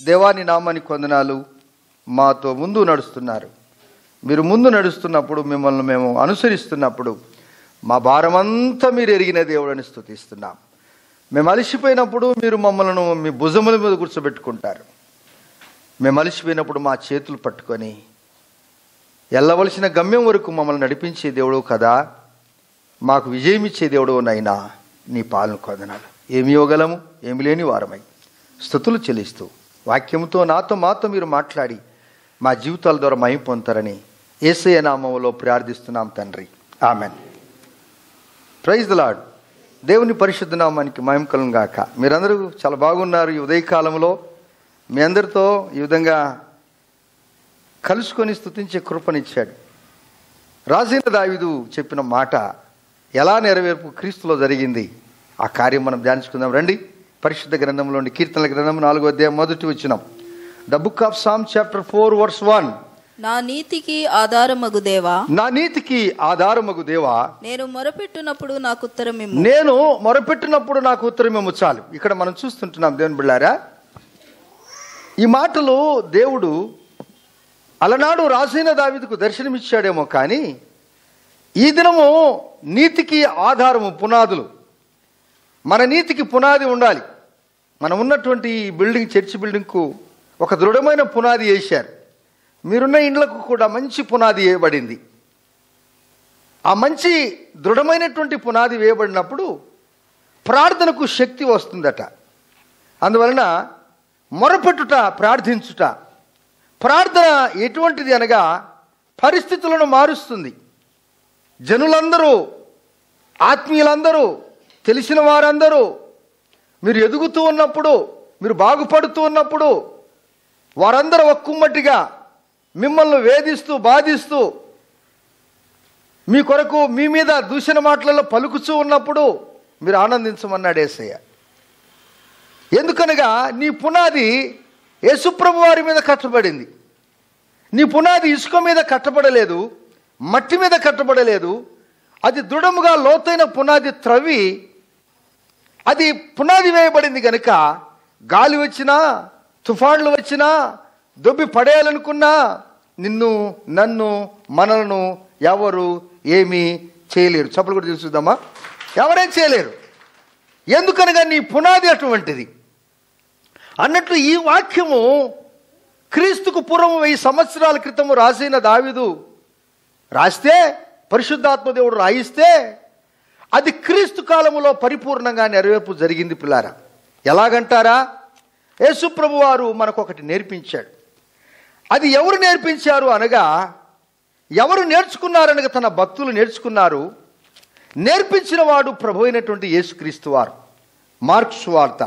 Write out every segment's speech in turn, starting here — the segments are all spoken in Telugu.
దేవాని నామానికి వందనాలు మాతో ముందు నడుస్తున్నారు మీరు ముందు నడుస్తున్నప్పుడు మిమ్మల్ని మేము అనుసరిస్తున్నప్పుడు మా భారమంతా మీరు ఎరిగిన దేవుడని స్తుతిస్తున్నాం మేము అలసిపోయినప్పుడు మీరు మమ్మల్ని మీ భుజముల మీద కూర్చోబెట్టుకుంటారు మేము అలసిపోయినప్పుడు మా చేతులు పట్టుకొని వెళ్ళవలసిన గమ్యం వరకు మమ్మల్ని నడిపించే దేవుడు కదా మాకు విజయం ఇచ్చే దేవుడు నైనా నీ పాలన కొందనాలు ఏమి ఇవ్వగలము ఏమి లేని వారమై స్థుతులు చెల్లిస్తూ వాక్యముతో నాతో మాతో మీరు మాట్లాడి మా జీవితాల ద్వారా మహిం పొందుతారని ఏసయ నామంలో ప్రార్థిస్తున్నాం తండ్రి ఆమెన్ ప్రైజ్ ద లాడ్ దేవుని పరిశుద్ధ నామానికి మహిమ కలుగును గాక మీరందరూ చాలా బాగున్నారు ఈ ఉదయకాలంలో మీ అందరితో ఈ విధంగా కలుసుకొని స్తుతించే కృపనిచ్చాడు రాజైన దావిదు చెప్పిన మాట ఎలా నెరవేర్పు క్రీస్తులో జరిగింది ఆ కార్యం మనం ధ్యానించుకుందాం రండి పరిశుద్ధ గ్రంథంలోని కీర్తనల గ్రంథం నాలుగో అధ్యాయం మొదటి వచ్చినాం the book of Psalm chapter four verse one నా నీతికి ఆధారమగు దేవా నా నీతికి ఆధారమగు దేవా నేను మొరపెట్టునప్పుడు నాకు ఉత్తరమిమ్ము నేను మొరపెట్టినప్పుడు నాకు ఉత్తరమేమో చాలు ఇక్కడ మనం చూస్తుంటున్నాం దేవుని బిళ్ళారా ఈ మాటలు దేవుడు అలనాడు రాసిన దావిదకు దర్శనమిచ్చాడేమో కానీ ఈ దినము నీతికి ఆధారము పునాదులు మన నీతికి పునాది ఉండాలి మనం ఉన్నటువంటి ఈ బిల్డింగ్ చర్చి బిల్డింగ్కు ఒక దృఢమైన పునాది వేశారు మీరున్న ఇండ్లకు కూడా మంచి పునాది వేయబడింది ఆ మంచి దృఢమైనటువంటి పునాది వేయబడినప్పుడు ప్రార్థనకు శక్తి వస్తుందట అందువలన మొరపెట్టుట ప్రార్థించుట ప్రార్థన ఎటువంటిది అనగా పరిస్థితులను మారుస్తుంది జనులందరూ ఆత్మీయులందరూ తెలిసిన వారందరూ మీరు ఎదుగుతూ ఉన్నప్పుడు మీరు బాగుపడుతూ ఉన్నప్పుడు వారందరూ ఒక్కుమ్మటిగా మిమ్మల్ని వేధిస్తూ బాధిస్తూ మీ కొరకు మీ మీద దూషణ మాటలలో పలుకుచూ ఉన్నప్పుడు మీరు ఆనందించమన్నాడు ఏసయ్య ఎందుకనగా నీ పునాది యేసుప్రభు వారి మీద కట్టబడింది నీ పునాది ఇసుక మీద కట్టబడలేదు మట్టి మీద కట్టబడలేదు అది దృఢముగా లోతైన పునాది త్రవి అది పునాది వేయబడింది గనుక గాలి వచ్చినా తుఫాన్లు వచ్చినా దొబ్బి పడేయాలనుకున్నా నిన్ను నన్ను మనలను ఎవరు ఏమీ చేయలేరు చప్పలు కూడా చూద్దామా ఎవరేం చేయలేరు ఎందుకనగా నీ పునాది అటువంటిది అన్నట్లు ఈ వాక్యము క్రీస్తుకు పూర్వం వెయ్యి సంవత్సరాల క్రితము రాసిన దావిదు రాస్తే పరిశుద్ధాత్మ దేవుడు రాయిస్తే అది క్రీస్తు కాలములో పరిపూర్ణంగా నెరవేర్పు జరిగింది పిల్లారా ఎలాగంటారా యేసుప్రభు వారు మనకు ఒకటి నేర్పించాడు అది ఎవరు నేర్పించారు అనగా ఎవరు నేర్చుకున్నారనగా తన భక్తులు నేర్చుకున్నారు నేర్పించిన వాడు ప్రభు అయినటువంటి యేసుక్రీస్తు వారు మార్క్స్ వార్త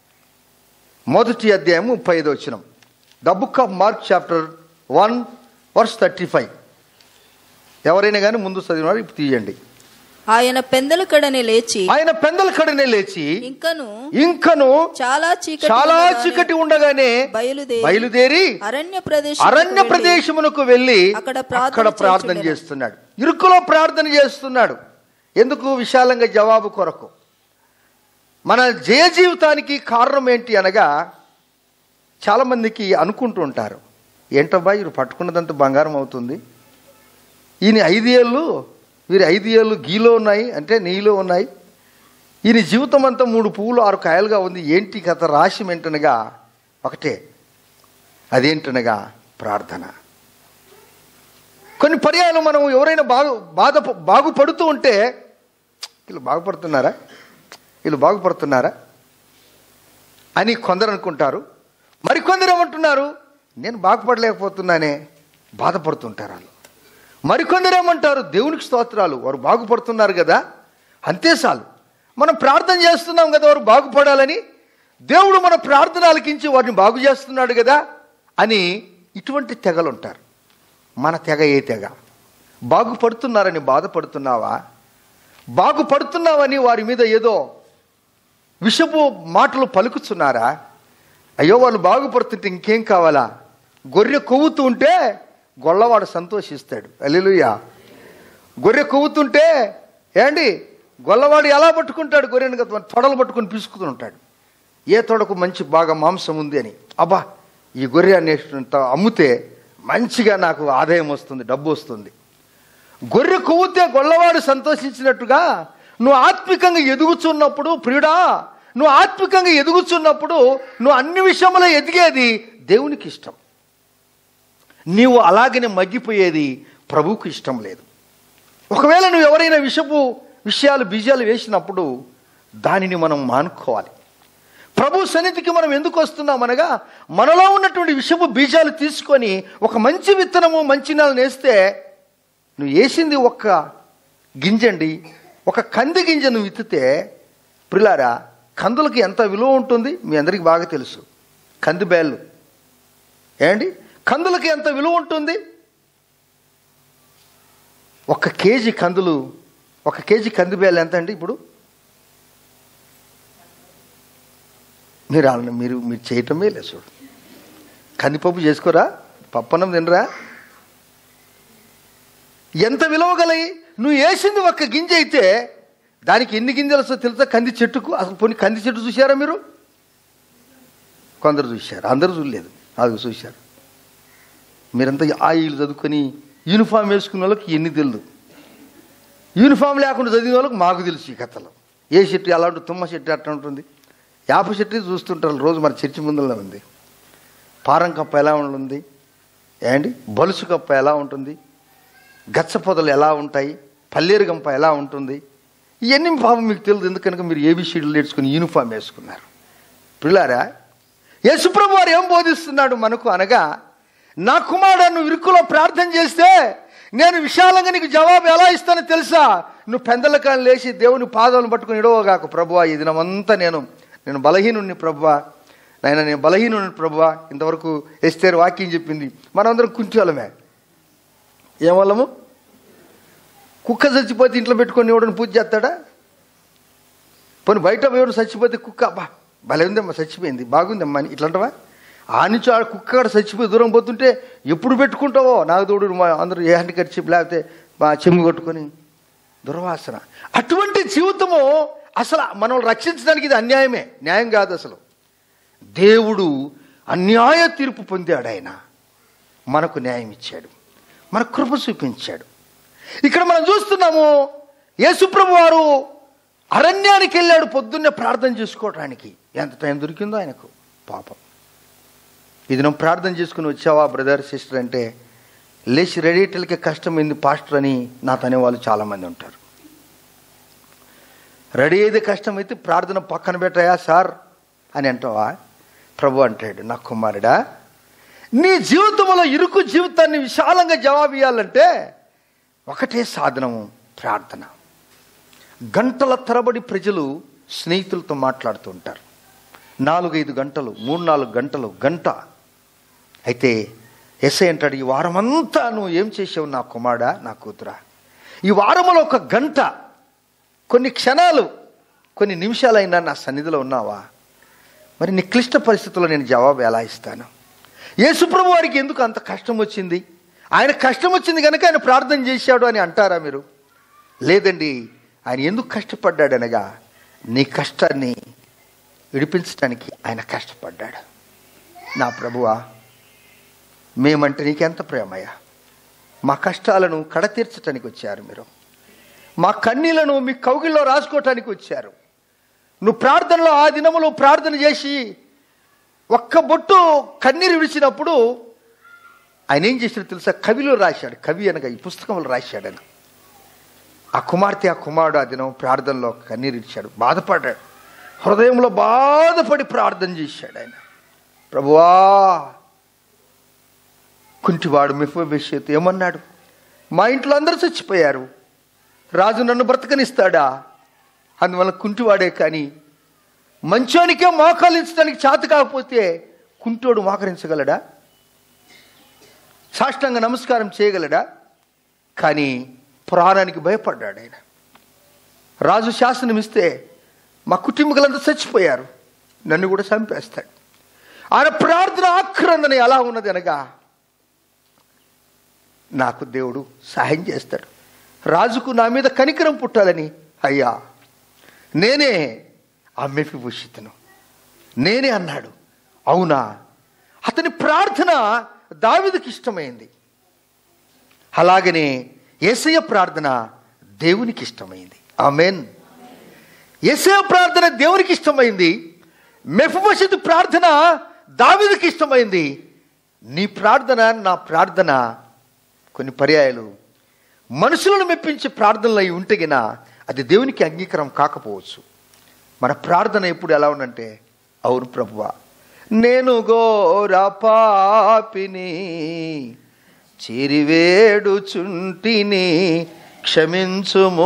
మొదటి అధ్యాయం ముప్పై ఐదు వచ్చినం the book of Mark chapter one verse thirty five ఎవరైనా కానీ ముందు చదివినారు ఇప్పుడు తీయండి ఆయన పెందలకడనే లేచి ఆయన పెందల కడనే లేచి ఇంకను ఇంకను చాలా చీకటి చాలా ఉండగానే చీకటి ఉండగానే బయలుదేరి బయలుదేరి అరణ్య ప్రదేశం అరణ్య ప్రదేశమునకు వెళ్ళి అక్కడ ప్రార్థన అక్కడ ప్రార్థన చేయుచుండెను. చేస్తున్నాడు ఇరుకులో ప్రార్థన చేస్తున్నాడు ఎందుకు విశాలంగా జవాబు కొరకు మన జయ జీవితానికి కారణం ఏంటి అనగా చాలామందికి అనుకుంటూ ఉంటారు ఏంటబ్బా వీరు పట్టుకున్నదంతా బంగారం అవుతుంది ఈయన ఐదు ఏళ్ళు వీరి ఐదు ఏళ్ళు గీలో ఉన్నాయి అంటే నీలో ఉన్నాయి ఈయన జీవితం అంతా మూడు పువ్వులు ఆరు కాయలుగా ఉంది ఏంటి కథ రాశి ఏంటనగా ఒకటే అదేంటనగా ప్రార్థన కొన్ని పర్యాలు మనం ఎవరైనా బాగు బాధ బాగుపడుతూ ఉంటే వీళ్ళు బాగుపడుతున్నారా వీళ్ళు బాగుపడుతున్నారా అని కొందరు అనుకుంటారు మరికొందరు ఏమంటున్నారు నేను బాగుపడలేకపోతున్నానే బాధపడుతుంటారు వాళ్ళు మరికొందరు ఏమంటారు దేవునికి స్తోత్రాలు వారు బాగుపడుతున్నారు కదా అంతే చాలు మనం ప్రార్థన చేస్తున్నాం కదా వారు బాగుపడాలని దేవుడు మన ప్రార్థన ఆలకించి వారిని బాగు చేస్తున్నాడు కదా అని ఇటువంటి తెగలు ఉంటారు మన తెగ ఏ తెగ బాగుపడుతున్నారని బాధపడుతున్నావా బాగుపడుతున్నావని వారి మీద ఏదో విషపు మాటలు పలుకుతున్నారా అయ్యో వాళ్ళు బాగుపడుతుంటే ఇంకేం కావాలా గొర్రె కొవ్వుతూ ఉంటే గొల్లవాడు సంతోషిస్తాడు అల్లెలుయ్యా గొర్రె కొవ్వుతుంటే ఏండి గొల్లవాడు ఎలా పట్టుకుంటాడు గొర్రెని కదా తొడలు పట్టుకుని పిసుకుతూ ఉంటాడు ఏ తొడకు మంచి బాగా మాంసం ఉంది అని అబ్బా ఈ గొర్రె అనేటువంటి అమ్మితే మంచిగా నాకు ఆదాయం వస్తుంది డబ్బు వస్తుంది గొర్రె కొవ్వుతే గొల్లవాడు సంతోషించినట్టుగా నువ్వు ఆత్మికంగా ఎదుగుచున్నప్పుడు ప్రియుడా నువ్వు ఆత్మికంగా ఎదుగుచున్నప్పుడు నువ్వు అన్ని విషయంలో ఎదిగేది దేవునికి ఇష్టం నీవు అలాగనే మగ్గిపోయేది ప్రభువుకు ఇష్టం లేదు ఒకవేళ నువ్వు ఎవరైనా విషపు విషయాలు బీజాలు వేసినప్పుడు దానిని మనం మానుకోవాలి ప్రభు సన్నిధికి మనం ఎందుకు వస్తున్నాం అనగా మనలో ఉన్నటువంటి విషపు బీజాలు తీసుకొని ఒక మంచి విత్తనము మంచి నెలను వేస్తే నువ్వు వేసింది ఒక్క గింజండి ఒక కంది గింజ నువ్వు విత్తితే ప్రిలారా కందులకి ఎంత విలువ ఉంటుంది మీ అందరికీ బాగా తెలుసు కంది బేళ్ళు ఏండి కందులకి ఎంత విలువ ఉంటుంది ఒక కేజీ కందులు ఒక కేజీ కంది బేళ్ళు ఎంత అండి ఇప్పుడు మీరు అన్న- మీరు మీరు చేయటమే లేదు చూడు కందిపప్పు చేసుకోరా పప్పన్నం తినరా ఎంత విలువ గలయి నువ్వు వేసింది ఒక్క గింజ అయితే దానికి ఎన్ని గింజలు వస్తుందో తెలుసా కంది చెట్టుకు అసలు పోనీ కంది చెట్టు చూశారా మీరు కొందరు చూశారు అందరూ చూడలేదు అది చూశారు మీరంతా ఆయిల్ చదువుకొని యూనిఫామ్ వేసుకున్న వాళ్ళకి ఎన్ని తెలియదు యూనిఫామ్ లేకుండా చదివిన వాళ్ళకి మాకు తెలుసు ఈ కథలు ఏ చెట్టు ఎలా ఉంటుంది తుమ్మ చెట్టు అట్లా ఉంటుంది యాప చెట్టు చూస్తుంటారు రోజు మన చర్చి ముందులో ఉంది పారం కప్ప ఎలా ఉంటుంది ఏంటి బలుసు కప్ప ఎలా ఉంటుంది గచ్చ పొదలు ఎలా ఉంటాయి పల్లేరు గంప ఎలా ఉంటుంది ఇవన్నీ పాపం మీకు తెలియదు ఎందుకనుక మీరు ఏబిసిడీలు నేర్చుకుని యూనిఫామ్ వేసుకున్నారు పిల్లారా యేసుప్రభు వారు ఏం బోధిస్తున్నాడు మనకు అనగా నా కుమారుడు నువ్వు ఇరుకులో ప్రార్థన చేస్తే నేను విశాలంగా నీకు జవాబు ఎలా ఇస్తానో తెలుసా నువ్వు పెందల కాని లేచి దేవుని పాదాలను పట్టుకుని ఇడవగాకు ప్రభువా ఈ దినమంతా నేను నేను బలహీనుణ్ణి ప్రభువా నాయన నేను బలహీనుని ప్రభువా ఇంతవరకు ఎస్తేరు వాక్యం చెప్పింది మనందరం కుంటివాళ్ళమే ఏం వాళ్ళము కుక్క చచ్చిపోతే ఇంట్లో పెట్టుకొని ఎవడని పూజ చేస్తాడా పోనీ బయట ఎవడు చచ్చిపోతే కుక్క అబ్బా భలే ఉందమ్మా చచ్చిపోయింది బాగుందమ్మా అని ఇట్లాంటవా ఆ నుంచి ఆ కుక్క కూడా చచ్చిపోయి దూరం పోతుంటే ఎప్పుడు పెట్టుకుంటావో నాకు తోడు మా అందరూ ఏ హ్యాండ్ కరిచి లేకపోతే మా చెమ్ము కొట్టుకొని దుర్వాసన అటువంటి జీవితము అసలు మనల్ని రక్షించడానికి ఇది అన్యాయమే న్యాయం కాదు అసలు దేవుడు అన్యాయ తీర్పు పొందాడు ఆయన మనకు న్యాయం ఇచ్చాడు మన కృప చూపించాడు ఇక్కడ మనం చూస్తున్నాము యేసుప్రభు వారు అరణ్యానికి వెళ్ళాడు పొద్దున్నే ప్రార్థన చేసుకోవడానికి ఎంత టైం దొరికిందో ఆయనకు పాపం ఇది నువ్వు ప్రార్థన చేసుకుని వచ్చావా బ్రదర్ సిస్టర్ అంటే లేచి రెడీటలకి కష్టమైంది పాస్టర్ అని నాతో అనేవాళ్ళు చాలామంది ఉంటారు రెడీ అయితే కష్టమైతే ప్రార్థన పక్కన పెట్టాయా సార్ అని అంటావా ప్రభు అంటాడు నా కుమారుడా నీ జీవితంలో ఇరుకు జీవితాన్ని విశాలంగా జవాబు ఇవ్వాలంటే ఒకటే సాధనము ప్రార్థన గంటల తరబడి ప్రజలు స్నేహితులతో మాట్లాడుతూ ఉంటారు నాలుగైదు గంటలు మూడు నాలుగు గంటలు గంట అయితే ఎస్ఐ అంటాడు ఈ వారమంతా నువ్వు ఏం చేసావు నా కుమారుడా నా కూతురా ఈ వారములో ఒక గంట కొన్ని క్షణాలు కొన్ని నిమిషాలైనా నా సన్నిధిలో ఉన్నావా మరి నీ క్లిష్ట పరిస్థితుల్లో నేను జవాబు ఎలా ఇస్తాను యేసుప్రభు వారికి ఎందుకు అంత కష్టం వచ్చింది ఆయన కష్టం వచ్చింది కనుక ఆయన ప్రార్థన చేశాడు అని అంటారా మీరు లేదండి ఆయన ఎందుకు కష్టపడ్డాడు అనగా నీ కష్టాన్ని విడిపించడానికి ఆయన కష్టపడ్డాడు నా ప్రభువా మేమంటే నీకెంత ప్రేమయ్యా మా కష్టాలను కడతీర్చడానికి వచ్చారు మీరు మా కన్నీళ్లను మీ కౌగిల్లో రాసుకోవటానికి వచ్చారు నువ్వు ప్రార్థనలో ఆ దినములో ప్రార్థన చేసి ఒక్క బొట్టు కన్నీరు విడిచినప్పుడు ఆయన ఏం చేశాడు తెలుసా కవిలో రాశాడు కవి అనగా ఈ పుస్తకంలో రాశాడని ఆ కుమార్తె ఆ కుమారుడు ఆ దినం ప్రార్థనలో కన్నీరు ఇచ్చాడు బాధపడ్డాడు హృదయంలో బాధపడి ప్రార్థన చేశాడు ఆయన ప్రభువా కుంటివాడు మెఫోబేషేత్ ఏమన్నాడు మా ఇంట్లో అందరూ చచ్చిపోయారు రాజు నన్ను బ్రతకనిస్తాడా అందువల్ల కుంటివాడే కానీ మంచోనికే మోకరించడానికి చేత కాకపోతే కుంటోడు మోకరించగలడా సాష్టాంగ నమస్కారం చేయగలడా కానీ పురాణానికి భయపడ్డాడు ఆయన రాజు శాసనం ఇస్తే మా కుటుంబీకులంతా చచ్చిపోయారు నన్ను కూడా చంపేస్తాడు ఆయన ప్రార్థన ఆక్రందన ఎలా ఉన్నది అనగా నాకు దేవుడు సహాయం చేస్తాడు రాజుకు నా మీద కనికరం పుట్టాలని అయ్యా నేనే ఆ మెఫిభూషితను నేనే అన్నాడు అవునా అతని ప్రార్థన దావిదికి ఇష్టమైంది అలాగనే ఏసయ్య ప్రార్థన దేవునికి ఇష్టమైంది ఆమెన్ ఏసయ్య ప్రార్థన దేవునికి ఇష్టమైంది మెఫబోషత్ ప్రార్థన దావిదికి ఇష్టమైంది నీ ప్రార్థన నా ప్రార్థన కొన్ని పర్యాయాలు మనుషులను మెప్పించే ప్రార్థనలు అయి ఉంటే గిన అది దేవునికి అంగీకారం కాకపోవచ్చు మన ప్రార్థన ఎప్పుడు ఎలా ఉందంటే అవును ప్రభువా నేను ఘోర పాపిని చేరివేడుచుంటిని క్షమించుము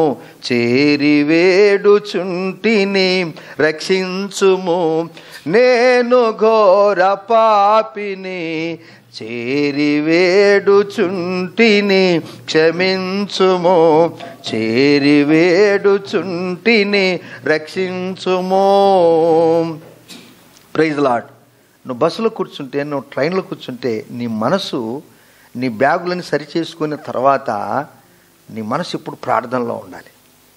చేరివేడుచుంటిని రక్షించుము నేను ఘోర పాపిని చేరివేడుచుంటిని క్షమించుము చేరివేడుచుంటిని రక్షించుము ప్రైజ్ లాడ్ నువ్వు బస్సులో కూర్చుంటే నువ్వు ట్రైన్లో కూర్చుంటే నీ మనసు నీ బ్యాగులను సరి చేసుకున్న తర్వాత నీ మనసు ఇప్పుడు ప్రార్థనలో ఉండాలి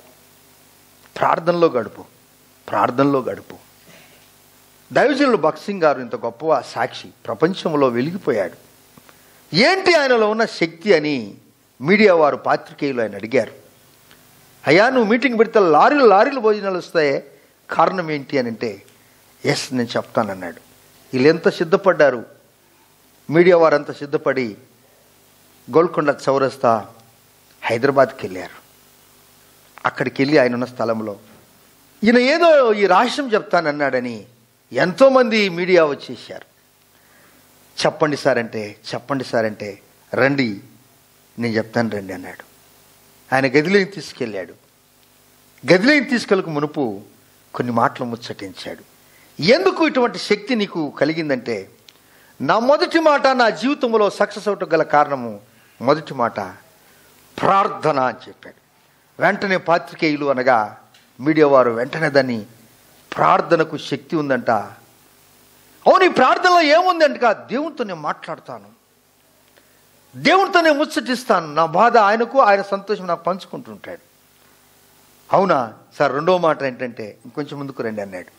ప్రార్థనలో గడుపు ప్రార్థనలో గడుపు దైవజనులు భక్సింగ్ గారు ఇంత గొప్ప సాక్షి ప్రపంచంలో వెలిగిపోయాడు ఏంటి ఆయనలో ఉన్న శక్తి అని మీడియా వారు పాత్రికేయులు ఆయన అడిగారు అయ్యా నువ్వు మీటింగ్ పెడితే లారీలు లారీలు భోజనాలు వస్తాయి కారణం ఏంటి అని అంటే ఎస్ నేను చెప్తానన్నాడు వీళ్ళు ఎంత సిద్ధపడ్డారు మీడియా వారంతా సిద్ధపడి గోల్కొండ చౌరస్తా హైదరాబాద్కి వెళ్ళారు అక్కడికి వెళ్ళి ఆయన ఉన్న స్థలంలో ఈయన ఏదో ఈ రహస్యం చెప్తానన్నాడని ఎంతోమంది మీడియా వచ్చేసారు చెప్పండి సార్ అంటే చెప్పండి సార్ అంటే రండి నేను చెప్తాను రండి అన్నాడు ఆయన గదిలోకి తీసుకెళ్ళాడు గదిలోకి తీసుకెళ్ళక మునుపు కొన్ని మాటలు ముచ్చటించాడు ఎందుకు ఇటువంటి శక్తి నీకు కలిగిందంటే నా మొదటి మాట నా జీవితంలో సక్సెస్ అవటం గల కారణము మొదటి మాట ప్రార్థన అని చెప్పాడు వెంటనే పాత్రికేయులు అనగా మీడియా వారు వెంటనే దాన్ని ప్రార్థనకు శక్తి ఉందంట అవును ఈ ప్రార్థనలో ఏముందంట దేవునితో నేను మాట్లాడతాను దేవునితో నేను ముచ్చటిస్తాను నా బాధ ఆయనకు ఆయన సంతోషం నాకు పంచుకుంటుంటాడు అవునా సార్ రెండో మాట ఏంటంటే ఇంకొంచెం ముందుకు రండి అన్నాడు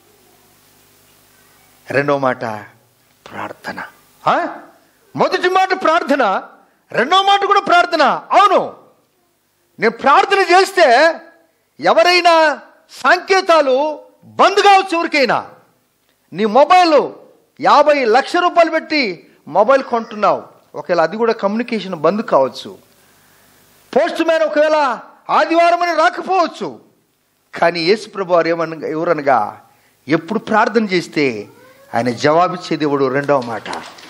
రెండో మాట ప్రార్థన ఆ? మొదటి మాట ప్రార్థన రెండో మాట కూడా ప్రార్థన అవును నేను ప్రార్థన చేస్తే ఎవరైనా సంకేతాలు బంద్ కావచ్చు ఎవరికైనా నీ మొబైల్ యాభై లక్ష రూపాయలు పెట్టి మొబైల్ కొంటున్నావు ఒకవేళ అది కూడా కమ్యూనికేషన్ బంద్ కావచ్చు పోస్ట్ మ్యాన్ ఒకవేళ ఆదివారం అని రాకపోవచ్చు కానీ యేసు ప్రభు వారు ఏమనగా ఎవరనగా ఎప్పుడు ప్రార్థన చేస్తే ఆయన జవాబిచ్చే దేవుడు రెండవ మాట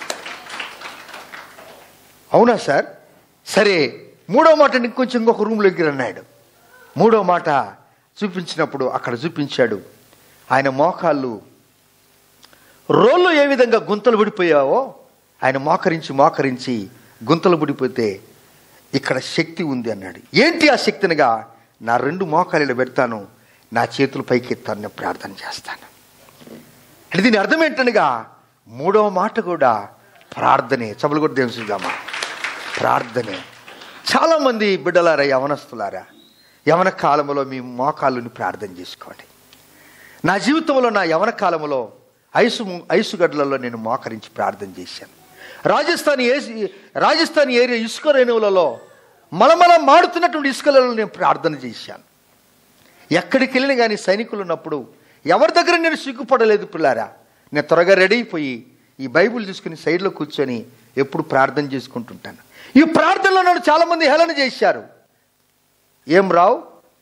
అవునా సార్ సరే మూడో మాట ఇంకొంచెం ఇంకొక రూమ్లోకి అన్నాడు మూడో మాట చూపించినప్పుడు అక్కడ చూపించాడు ఆయన మోకాళ్ళు రోళ్ళు ఏ విధంగా గుంతలు పడిపోయావో ఆయన మోకరించి మోకరించి గుంతలు పడిపోతే ఇక్కడ శక్తి ఉంది అన్నాడు ఏంటి ఆ శక్తినిగా నా రెండు మోకాళ్ళు పెడతాను నా చేతులు పైకి ఎత్తాను నేను ప్రార్థన చేస్తాను అంటే దీని అర్థం ఏంటనగా మూడవ మాట కూడా ప్రార్థనే చబలు కూడా దేవుని చూద్దామా ప్రార్థనే చాలామంది బిడ్డలారా యవనస్తులారా యవన కాలంలో మీ మోకాళ్ళని ప్రార్థన చేసుకోండి నా జీవితంలో నా యవన కాలంలో ఐసు ఐసుగడ్డలలో నేను మోకరించి ప్రార్థన చేశాను రాజస్థాన్ ఏ రాజస్థాన్ ఏరియా ఇసుక రేణువులలో మలమల మాడుతున్నటువంటి ఇసుకలలో నేను ప్రార్థన చేశాను ఎక్కడికి వెళ్ళినా కానీ సైనికులు ఉన్నప్పుడు ఎవరి దగ్గర నేను సిగ్గుపడలేదు పిల్లారా నేను త్వరగా రెడీ అయిపోయి ఈ బైబిల్ తీసుకుని సైడ్లో కూర్చొని ఎప్పుడు ప్రార్థన చేసుకుంటుంటాను ఈ ప్రార్థనలో నన్ను చాలామంది హేళన చేశారు ఏం రావు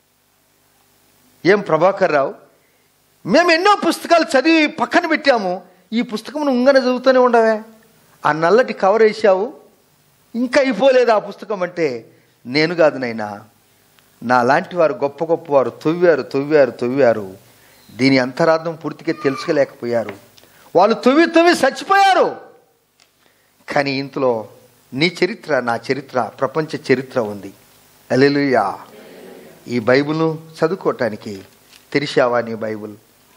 ఏం ప్రభాకర్ రావు మేము ఎన్నో పుస్తకాలు చదివి పక్కన పెట్టాము ఈ పుస్తకం ఉంగన చదువుతూనే ఉండవే ఆ నల్లటి కవర్ వేసావు ఇంకా అయిపోలేదు ఆ పుస్తకం అంటే నేను కాదు నైనా నా లాంటి వారు గొప్ప గొప్ప వారు తొవ్వారు తొవ్వారు తొవ్వారు దీని అంతరార్థం పూర్తిగా తెలుసుకోలేకపోయారు వాళ్ళు తొవ్వి తొవ్వి చచ్చిపోయారు కానీ ఇంతలో నీ చరిత్ర నా చరిత్ర ప్రపంచ చరిత్ర ఉంది అలెలుయా ఈ బైబిల్ను చదువుకోవటానికి తెరిచావా నీ బైబిల్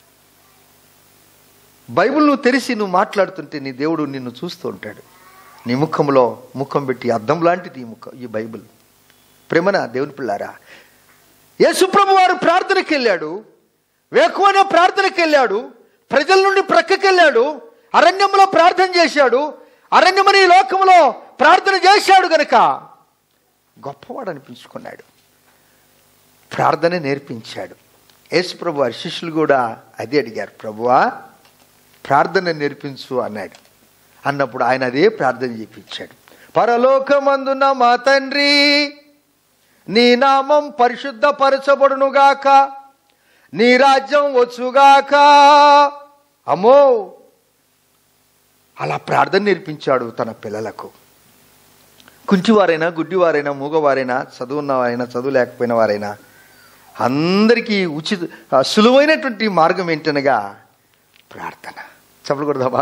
బైబిల్ నువ్వు తెరిచి నువ్వు మాట్లాడుతుంటే నీ దేవుడు నిన్ను చూస్తూ ఉంటాడు నీ ముఖంలో ముఖం పెట్టి అద్దం లాంటిది ఈ ముఖం ఈ బైబిల్ ప్రేమన దేవుని పిల్లారా యేసుప్రభు వారు ప్రార్థనకి వెళ్ళాడు వేకువనే ప్రార్థనకి వెళ్ళాడు ప్రజల నుండి ప్రక్కకి వెళ్ళాడు అరణ్యంలో ప్రార్థన చేశాడు అరణ్యమని ఈ లోకంలో ప్రార్థన చేశాడు గనక గొప్పవాడు అనిపించుకున్నాడు ప్రార్థన నేర్పించాడు యేసు ప్రభు వారి శిష్యులు కూడా అదే అడిగారు ప్రభువా ప్రార్థన నేర్పించు అన్నాడు అన్నప్పుడు ఆయన అదే ప్రార్థన చేపించాడు పరలోకమందున మా తండ్రి నీ నామం పరిశుద్ధపరచబడునుగాక నీ రాజ్యం వచ్చుగాక అమ్మో అలా ప్రార్థన నేర్పించాడు తన పిల్లలకు కుంటివారైనా గుడ్డివారైనా మూగవారైనా చదువున్నవారైనా చదువు లేకపోయిన వారైనా అందరికీ ఉచిత ఆ, సులువైనటువంటి మార్గం ఏంటనగా ప్రార్థన చెప్పలు కొడదామా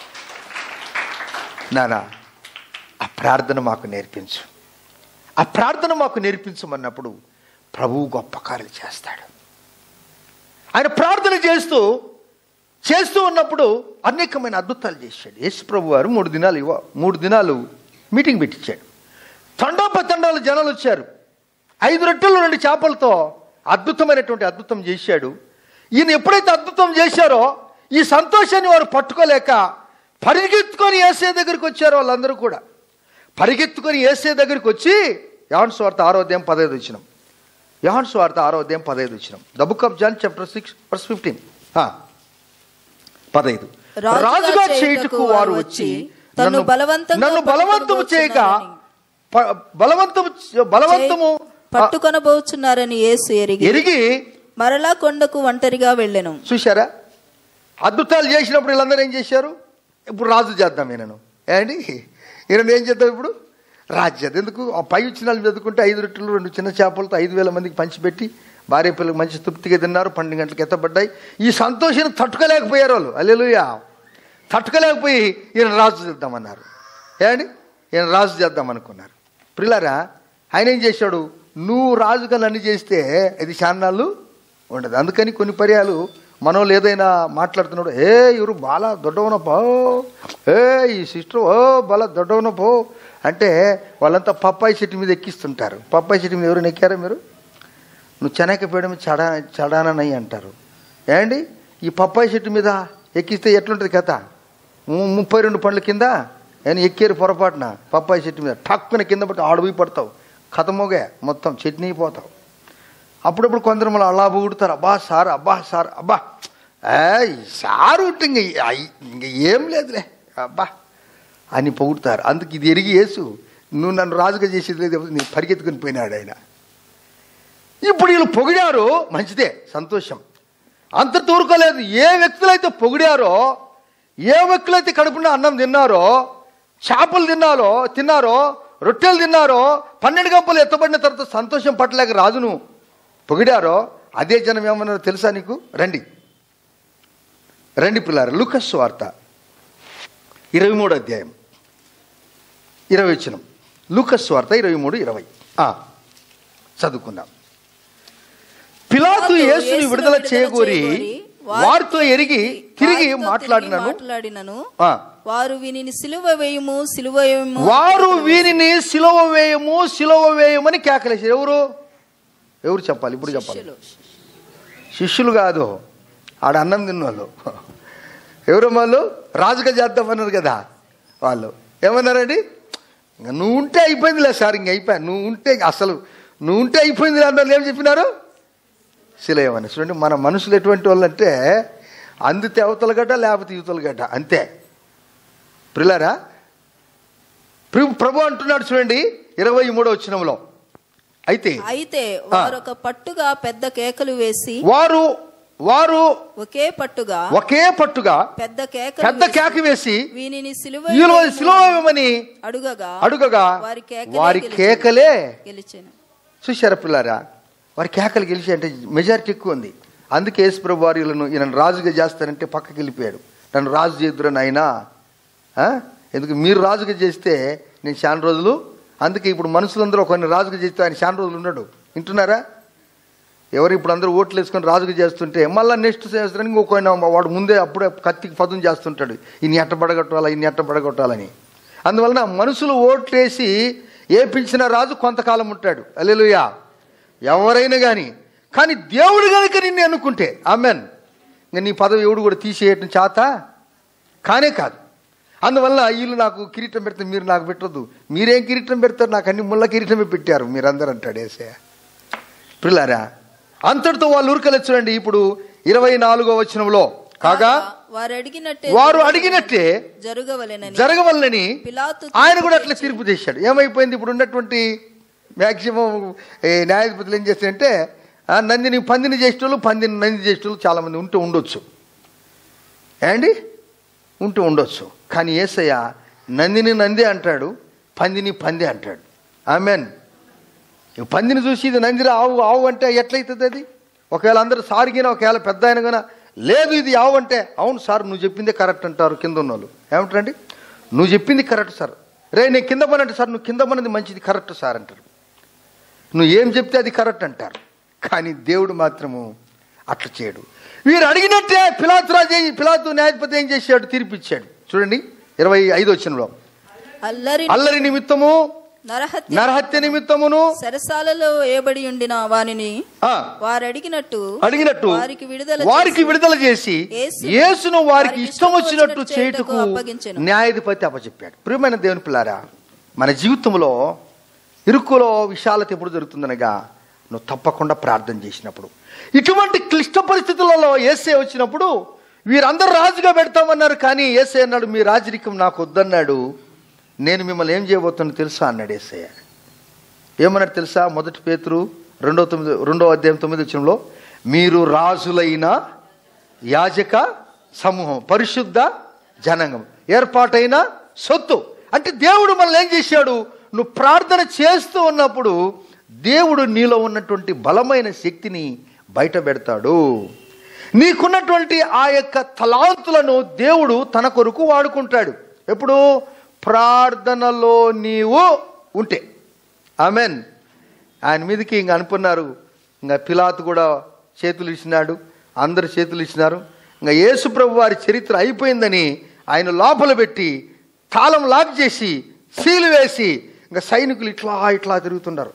నానా ఆ ప్రార్థన మాకు నేర్పించు ఆ ప్రార్థన మాకు నేర్పించమన్నప్పుడు ప్రభువు గొప్ప కార్యాలు చేస్తాడు ఆయన ప్రార్థన చేస్తూ చేస్తూ ఉన్నప్పుడు అనేకమైన అద్భుతాలు చేశాడు యేసు ప్రభు వారు మూడు దినాలు ఇవ్వ మూడు దినాలు మీటింగ్ పెట్టించాడు తండోపతండాలు జనాలు వచ్చారు ఐదు రొట్టెలు రెండు చేపలతో అద్భుతమైనటువంటి అద్భుతం చేశాడు ఈయన ఎప్పుడైతే అద్భుతం చేశారో ఈ సంతోషాన్ని వారు పట్టుకోలేక పరిగెత్తుకొని ఏసే దగ్గరికి వచ్చారు వాళ్ళందరూ కూడా పరిగెత్తుకొని ఏసే దగ్గరికి వచ్చి యాన్ స్వార్థ ఆరోగ్యం పదహైదు వచ్చినాం యోహాన్ స్వార్థ ఆరోగ్యం పదహైదు వచ్చినాం the book of John chapter six verse fifteen పదహైదు రాజుగా రాజుగా చేయుటకు చేయుటకు వారు వచ్చి తన్ను నన్ను బలవంతంగా నన్ను బలవంతము చేయక ప- బలవంతము బలవంతము పట్టుకొనబోచున్నారని యేసు ఎరిగి ఎరిగి మరలా కొండకు ఒంటరిగా వెళ్ళెను చూశారా అద్భుతాలు చేసినప్పుడు వీళ్ళందరూ ఏం చేశారు ఇప్పుడు రాజు చేద్దాం ఈయనను ఏండి ఈయన ఏం చేద్దాం ఇప్పుడు రాజు చేద్దాం ఎందుకు ఆ పై వచ్చిన వాళ్ళు వెతుకుంటే ఐదు రొట్టెలు రెండు చిన్న చేపలతో ఐదు వేల మందికి పంచిపెట్టి భార్య పిల్లలకు మంచి తృప్తిగా తిన్నారు పన్నెండు గంటలకు ఎత్తబడ్డాయి ఈ సంతోషాన్ని తట్టుకోలేకపోయారు వాళ్ళు అల్లెలుయా తట్టుకోలేకపోయి ఈయన రాజు చేద్దామన్నారు ఏమండి ఈయన రాజు చేద్దాం అనుకున్నారు ప్రిలారా ఆయన ఏం చేశాడు నువ్వు రాజుగా నన్ను చేస్తే ఇది చాన్నాళ్ళు ఉండదు అందుకని కొన్ని పర్యాలు మనోళ్ళు ఏదైనా మాట్లాడుతున్నాడు ఏ ఇವರು బాల దొడ్డవన పో ఏ ఈ సిస్టర్ ఓ బాల దొడ్డవన పో అంటే వాళ్ళంతా పప్పాయి చెట్టు మీద ఎక్కిస్తుంటారు పప్పాయి చెట్టు మీద ఎవరైనా ఎక్కారా మీరు నువ్వు చెనక్కపోయడం చడా చడానని అంటారు ఏమండి ఈ పప్పాయి చెట్టు మీద ఎక్కిస్తే ఎట్లుంటుంది కథ ము- ముప్పై రెండు పండ్ల కింద నేను ఎక్కేరు పొరపాటున పప్పాయి చెట్టు మీద టక్కున కింద పట్టి ఆడబోయి పడతావు కథమోగే మొత్తం చట్నీ పోతావు అప్పుడప్పుడు కొందరు మళ్ళీ అలా పొగుడుతారు అబ్బా సార్ అబ్బా సార్ అబ్బా ఏయ్ సార్ ఉంటే ఇంక అయ్- ఇంక ఏం లేదులే అబ్బా అని పొగుడుతారు అందుకు ఇది ఎరిగి యేసు నువ్వు నన్ను రాజుగా చేసేది లేదు నీ పరిగెత్తుకుని పోయినాడు ఆయన ఇప్పుడు వీళ్ళు పొగిడారు మంచిదే సంతోషం అంత తూరుకోలేదు ఏ వ్యక్తులైతే పొగిడారో ఏ వ్యక్తులైతే కడుపున అన్నం తిన్నారో చేపలు తిన్నారో తిన్నారో రొట్టెలు తిన్నారో పన్నెండు గంపలు ఎత్తబడిన తర్వాత సంతోషం పట్టలేక రాజును పొగిడారో అదే జనం ఏమన్నారో తెలుసా నీకు రండి రండి పిల్లారు లుకస్ వార్త ఇరవై మూడు అధ్యాయం ఇరవై వచ్చిన లూకస్ వార్త ఇరవై మూడు ఇరవై ఆ, చదువుకుందాం పిలాతు పిలాతు యేసుని యేసును విడుదల విడుదల చేయగోరి చేయగోరి వారితో ఎరిగి తిరిగి వారితో మాట్లాడినను మాట్లాడినను ఆ, వారు వీనిని సిలువ వేయుము సిలువ వేయుము వారు వీరిని సిలువ వేయము సిలువ వేయమని కేకలేశారు ఎవరు ఎవరు చెప్పాలి ఇప్పుడు చెప్పాలి శిష్యులు. శిష్యులు కాదు ఆడ అన్నం తిన్నోళ్ళు ఎవరు వాళ్ళు రాజుగా చేద్దామన్నారు కదా వాళ్ళు ఏమన్నారండి ఇంక నువ్వు ఉంటే అయిపోయిందిలే సార్ ఇంక అయిపోయా నువ్వు ఉంటే అసలు నువ్వు ఉంటే అయిపోయింది అన్న ఏం చెప్పినారు శిలయమని చూడండి మన మనుషులు ఎటువంటి వాళ్ళు అంటే అందితే అవతల గడ్డ లేకపోతే యువతల గడ్డ అంతే ప్రిలారా ప్రభు ప్రభు అంటున్నాడు చూడండి ఇరవై మూడో వచ్చినంలో అయితే అయితే వారు ఒక పట్టుగా పెద్ద కేకలు వేసి వారు వారు ఒకే పట్టుగా ఒకే పట్టుగా పెద్ద కేకలు పెద్ద వేసి కేక వేసి వీనిని సిలువ వీళ్ళు వేయుము శిలోమని అడుగగా అడుగగా వారి కేకలే వారి గెలిచెను. కేకలే గెలిచెను చూశారా పిల్లారా వారి కేకలు గెలిచి అంటే మెజారిటీ ఎక్కువ ఉంది అందుకే యేసుప్రభు వారు వీళ్ళను ఈయన రాజుగా చేస్తానంటే పక్కకి వెళ్ళిపోయాడు నన్ను రాజు చేద్దురని ఆయన ఎందుకు మీరు రాజుగా చేస్తే నేను చాలా రోజులు అందుకే ఇప్పుడు మనుషులందరూ కొన్ని రాజుగా చేస్తే ఆయన చాలా రోజులు ఉన్నాడు వింటున్నారా ఎవరు ఇప్పుడు అందరూ ఓట్లు వేసుకొని రాజుగా చేస్తుంటే మళ్ళీ నెక్స్ట్ సంవత్సరానికి ఇంకొక వాడు ముందే అప్పుడే కత్తికి పదును చేస్తుంటాడు ఇన్ని ఎట్ట పడగొట్టాలా ఇన్ని ఎట్ట పడగొట్టాలని అందువలన మనుషులు ఓట్లేసి ఏపించిన రాజు కొంతకాలం ఉంటాడు అల్లెలుయా ఎవరైనా కానీ కానీ దేవుడు కనుక నిన్ను అనుకుంటే ఆమెన్ ఇంకా నీ పదవి ఎవడు కూడా తీసేయటం చేత కానే కాదు అందువల్ల వీళ్ళు నాకు కిరీటం పెడితే మీరు నాకు పెట్టొద్దు మీరేం కిరీటం పెడతారు నాకు అన్ని ముళ్ళ కిరీటమే పెట్టారు మీరందరూ అంటాడు ఏసే పిల్లారా అంతటితో వాళ్ళు ఉరకలేదు చూడండి ఇప్పుడు ఇరవై నాలుగో వచనంలో కాగా వారు అడిగినట్టే వారు అడిగినట్టే జరగవలెనని జరగవల్లని పిలాతు ఆయన కూడా అట్లా తీర్పు చేశాడు ఏమైపోయింది ఇప్పుడు ఉన్నటువంటి మ్యాక్సిమం న్యాయాధిపతులు ఏం చేస్తారంటే ఆ, నందిని పందిని చేసేటోళ్ళు పందిని నంది చేసేటోళ్ళు చాలామంది ఉంటూ ఉండొచ్చు ఏండి ఉంటూ ఉండొచ్చు కానీ ఏసయ్య నందిని నంది అంటాడు పందిని పంది అంటాడు ఆమెన్ ఈ పందిని చూసి ఇది నందిరా ఆవు ఆవు అంటే ఎట్లయితుంది అది ఒకవేళ అందరూ సారిగిన ఒకవేళ పెద్ద ఆయన గన లేదు ఇది ఆవు అంటే అవును సార్ నువ్వు చెప్పిందే కరెక్ట్ అంటారు కింద ఉన్నోళ్ళు ఏమంటారండి నువ్వు చెప్పింది కరెక్ట్ సార్ రే నేను కింద పనంటే సార్ నువ్వు కింద పన్నది మంచిది కరెక్ట్ సార్ అంటారు నువ్వు ఏం చెప్తే అది కరెక్ట్ అంటారు కానీ దేవుడు మాత్రము అట్లా చేయడు వీరు అడిగినట్టే పిలాతు రాజు ఏం- పిలాతు న్యాయపతి ఏం చేశాడు తీర్పిచ్చాడు చూడండి ఇరవై ఐదు వచ్చినలో అల్లరి అల్లరి నిమిత్తము నరహత్య నరహత్య నిమిత్తమును సరసాలలో ఏబడి ఉండిన వానిని ఆ, వారు అడిగినట్టు అడిగినట్టు వారికి విడుదల వారికి విడుదల చేసి యేసు- యేసును వారికి వారికి ఇష్టం ఇష్టం వచ్చినట్టు వచ్చినట్టు చేయుటకు చేయుటకు అప్పగించెను. న్యాయాధిపతి అప్పచెప్పాడు ప్రియమైన దేవుని పిల్లారా మన జీవితంలో ఇరుకులో విశాలత ఎప్పుడు జరుగుతుందనగా నువ్వు తప్పకుండా ప్రార్థన చేసినప్పుడు ఇటువంటి క్లిష్ట పరిస్థితులలో ఏసే వచ్చినప్పుడు వీరందరూ రాజుగా పెడతామన్నారు కానీ ఏసే అన్నాడు మీ రాజరికం నాకు వద్దన్నాడు నేను మిమ్మల్ని ఏం చేయబోతున్నా తెలుసా అన్నాడు ఏసయ్య ఏమన్నాడు తెలుసా మొదటి పేతురు రెండో తొమ్మిది రెండో అధ్యాయం తొమ్మిది వచ్చంలో మీరు రాజులైన యాజక సమూహం పరిశుద్ధ జనాంగం ఏర్పాటైన సొత్తు అంటే దేవుడు మనల్ని ఏం చేశాడు నువ్వు ప్రార్థన చేస్తూ ఉన్నప్పుడు దేవుడు నీలో ఉన్నటువంటి బలమైన శక్తిని బయట పెడతాడు నీకున్నటువంటి ఆ యొక్క తలాంతులను దేవుడు తన కొరకు వాడుకుంటాడు ఎప్పుడు ప్రార్థనలో నీవు ఉంటే ఆమెన్ ఆయన మీదకి ఇంక అనుకున్నారు ఇంకా పిలాతు కూడా చేతులు ఇచ్చినాడు అందరు చేతులు ఇచ్చినారు ఇంకా యేసు ప్రభు వారి చరిత్ర అయిపోయిందని ఆయన లోపల పెట్టి తాళం లాక్ చేసి సీలు వేసి ఇంకా సైనికులు ఇట్లా ఇట్లా తిరుగుతున్నారు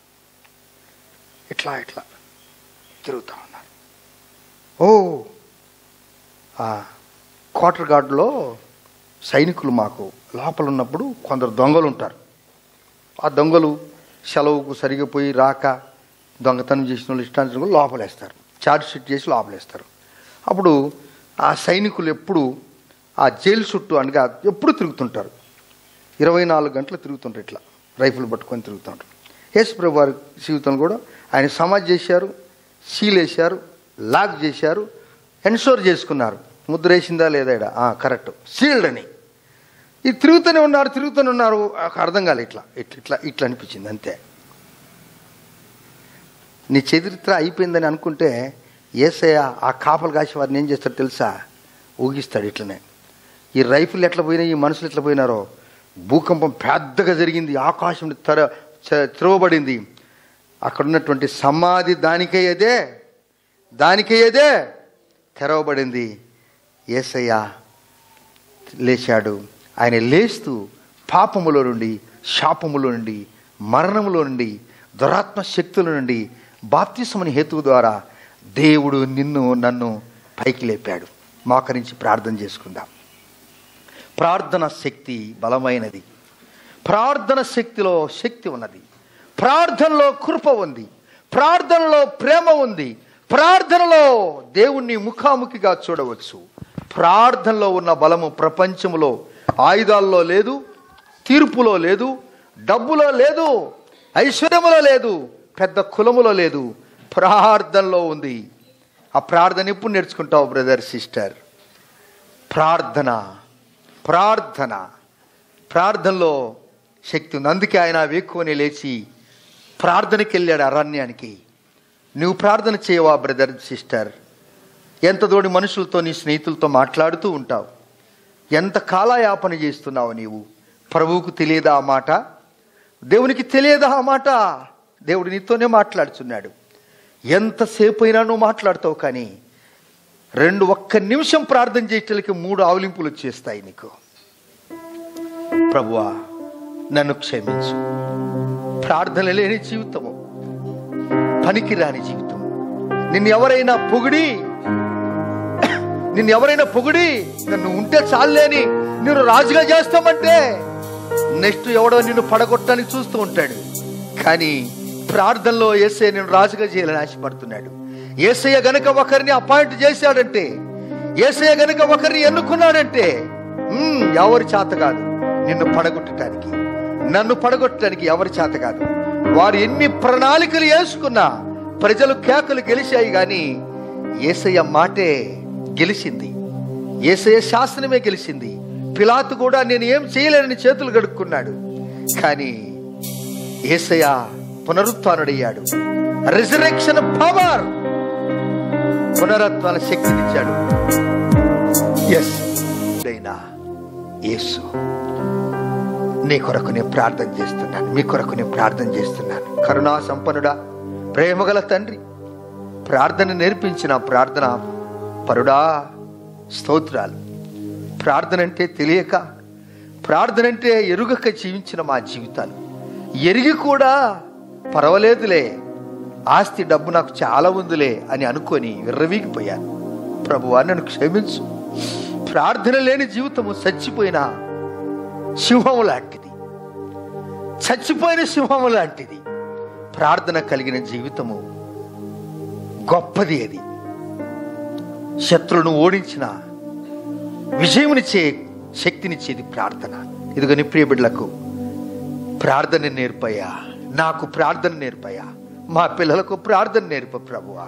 ఇట్లా ఇట్లా తిరుగుతూ ఉన్నారు ఓ ఆ క్వార్టర్ గార్డులో సైనికులు మాకు లోపల ఉన్నప్పుడు కొందరు దొంగలు ఉంటారు ఆ దొంగలు సెలవుకు సరిగిపోయి రాక దొంగతనం చేసిన వాళ్ళు ఇష్టానికి కూడా లోపలేస్తారు ఛార్జ్ షీట్ చేసి లోపలేస్తారు అప్పుడు ఆ సైనికులు ఎప్పుడు ఆ జైలు చుట్టూ అనగా ఎప్పుడు తిరుగుతుంటారు ఇరవై నాలుగు గంటలు తిరుగుతుంటారు ఇట్లా రైఫిల్ పట్టుకొని తిరుగుతుంటారు యేసు ప్రభు వారి జీవితం కూడా ఆయన సమాజ్ చేశారు సీల్ వేశారు లాక్ చేశారు ఎన్షోర్ చేసుకున్నారు ముద్ర వేసిందా లేదా ఈడ? ఆ కరెక్ట్ సీల్డ్ అని ఇది తిరుగుతూనే ఉన్నారు తిరుగుతూనే ఉన్నారు నాకు అర్థం కాలే ఇట్లా ఇట్లా ఇట్లా ఇట్లా అనిపించింది అంతే నీ చరిత్ర అయిపోయిందని అనుకుంటే ఏసయ్య ఆ కాపలు కాసి వారిని ఏం చేస్తాడు తెలుసా ఊగిస్తాడు ఇట్లనే ఈ రైఫిల్ ఎట్లా పోయినాయి ఈ మనుషులు ఎట్లా పోయినారో భూకంపం పెద్దగా జరిగింది ఆకాశం తెర చ- తెరవబడింది అక్కడ ఉన్నటువంటి సమాధి దానికయ్యేదే దానికయ్యేదే తెరవబడింది ఏసయ్య లేచాడు ఆయన లేస్తూ పాపములో నుండి శాపములో నుండి మరణములో నుండి దురాత్మ శక్తుల నుండి బాప్తిసమని హేతువు ద్వారా దేవుడు నిన్ను నన్ను పైకి లేపాడు మోకరించి ప్రార్థన చేసుకుందాం ప్రార్థన శక్తి బలమైనది ప్రార్థన శక్తిలో శక్తి ఉన్నది ప్రార్థనలో కృప ఉంది ప్రార్థనలో ప్రేమ ఉంది ప్రార్థనలో దేవుణ్ణి ముఖాముఖిగా చూడవచ్చు ప్రార్థనలో ఉన్న బలము ప్రపంచములో ఆయుధాల్లో లేదు తీర్పులో లేదు డబ్బులో లేదు ఐశ్వర్యములో లేదు పెద్ద కులములో లేదు ప్రార్థనలో ఉంది ఆ ప్రార్థన ఎప్పుడు నేర్చుకుంటావు బ్రదర్ సిస్టర్ ప్రార్థన ప్రార్థన ప్రార్థనలో శక్తి ఉంది అందుకే ఆయన వేక్కువని లేచి ప్రార్థనకి వెళ్ళాడు అరణ్యానికి నువ్వు ప్రార్థన చేయవా బ్రదర్ సిస్టర్ ఎంత తోడి మనుషులతో నీ స్నేహితులతో మాట్లాడుతూ ఉంటావు ఎంత కాలయాపన చేస్తున్నావు నీవు ప్రభువుకు తెలియదా ఆ మాట దేవునికి తెలియదా ఆ మాట దేవుడు నీతోనే మాట్లాడుతున్నాడు ఎంతసేపు అయినా నువ్వు మాట్లాడతావు కానీ రెండు ఒక్క నిమిషం ప్రార్థన చేయటానికి మూడు ఆవలింపులు వచ్చేస్తాయి నీకు ప్రభువా నన్ను క్షమించు ప్రార్థన లేని జీవితము పనికిరాని జీవితం నిన్ను ఎవరైనా పొగిడి నిన్ను ఎవరైనా పొగిడి "ఇంకా నువ్వు ఉంటే చాలేని నేను రాజుగా చేస్తామంటే నెక్స్ట్ ఎవడో నిన్ను పడగొట్టడానికి చూస్తూ ఉంటాడు కానీ ప్రార్థనలో ఏసయ్య నేను రాజుగా చేయాలని ఆశపడుతున్నాడు ఏసయ్య గనక ఒకరిని అపాయింట్ చేశాడంటే ఏసయ్య గనక ఒకరిని ఎన్నుకున్నాడంటే "ఉమ్, ఎవరి చేత కాదు నిన్ను పడగొట్టడానికి నన్ను పడగొట్టడానికి ఎవరి చేత కాదు వారు ఎన్ని ప్రణాళికలు వేసుకున్నా ప్రజలు కేకలు గెలిచాయి గాని ఏసయ్య మాటే గెలిచింది ఏసయ్య శాసనమే గెలిచింది పిలాతు కూడా నేను ఏం చేయలేనని చేతులు గడుక్కున్నాడు కానీ ఏసయ్య పునరుత్డయ్యాడు రిజరెక్షన్ పవర్ పునరుత్వాల శక్తినిచ్చాడు ఎస్ అయినా యేసు నీ కొరకు నేను ప్రార్థన చేస్తున్నాను మీ కొరకు నేను ప్రార్థన చేస్తున్నాను కరుణా సంపన్నుడా ప్రేమగల తండ్రి ప్రార్థన నేర్పించిన ప్రార్థన పరుడా స్తోత్రాలు ప్రార్థన అంటే తెలియక ప్రార్థన అంటే ఎరుగక జీవించిన మా జీవితాలు ఎరిగి కూడా పర్వాలేదులే ఆస్తి డబ్బు నాకు చాలా ఉందిలే అని అనుకొని విర్రవీగిపోయాను ప్రభువా నన్ను క్షమించు ప్రార్థన లేని జీవితము చచ్చిపోయిన సింహము లాంటిది చచ్చిపోయిన సింహము లాంటిది ప్రార్థన కలిగిన జీవితము గొప్పది అది శత్రువును ఓడించిన విజయమునిచ్చే శక్తినిచ్చేది ప్రార్థన ఇదిగో నీ ప్రియ బిడ్డలకు ప్రార్థన నేర్పయ్యా నాకు ప్రార్థన నేర్పయ్యా మా పిల్లలకు ప్రార్థన నేర్ప ప్రభువా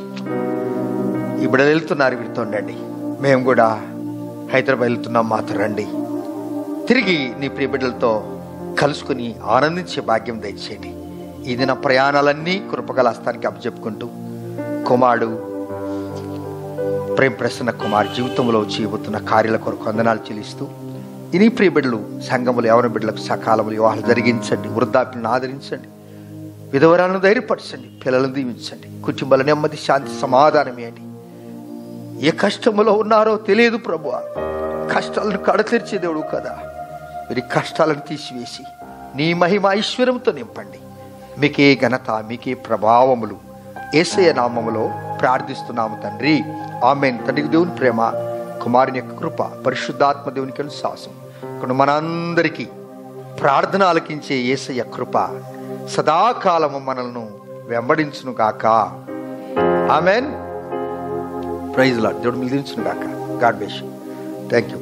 ఈ బిడ్డలు వెళ్తున్నారు వీరితో ఉండండి మేము కూడా హైదరాబాద్ వెళ్తున్నాం మాతో రండి తిరిగి నీ ప్రియ బిడ్డలతో కలుసుకుని ఆనందించే భాగ్యం దయచేయండి ఇది నా ప్రయాణాలన్నీ కృపగల హస్తానికి అప్పచెప్పుకుంటూ కుమారుడు ప్రేమ ప్రసన్న కుమార్ జీవితంలో చేయబోతున్న కార్యాల కొరకు వందనాలు చెల్లిస్తూ ఇని ప్రియ బిడ్డలు సంఘములు ఎవరి బిడ్డలకు సకాలంలో వివాహాలు జరిగించండి వృద్ధాప్యులను ఆదరించండి విధవరాలను ధైర్యపరచండి పిల్లలను దీవించండి కుటుంబాల నెమ్మది శాంతి సమాధానం ఏంటి ఏ కష్టములో ఉన్నారో తెలియదు ప్రభు కష్టాలను కడతీర్చే దేవుడు కదా వీరి కష్టాలను తీసివేసి నీ మహిమ ఐశ్వర్యంతో నింపండి మీకే ఘనత మీకే ప్రభావములు ఏసయ నామములో ప్రార్థిస్తున్నాము తండ్రి ఆమెన్ తండ్రికి దేవుని ప్రేమ కుమారుని యొక్క కృప పరిశుద్ధాత్మ దేవునికి విశ్వాసం ఇక్కడ మనందరికీ ప్రార్థన ఆలకించే ఏసయ్య కృప సదాకాలము మనల్ని వెంబడించును గాక ఆమెన్ ప్రైజ్ లాడ్ దేవుడు మిగిలించును గాక గాడ్ బేష్ థ్యాంక్ యూ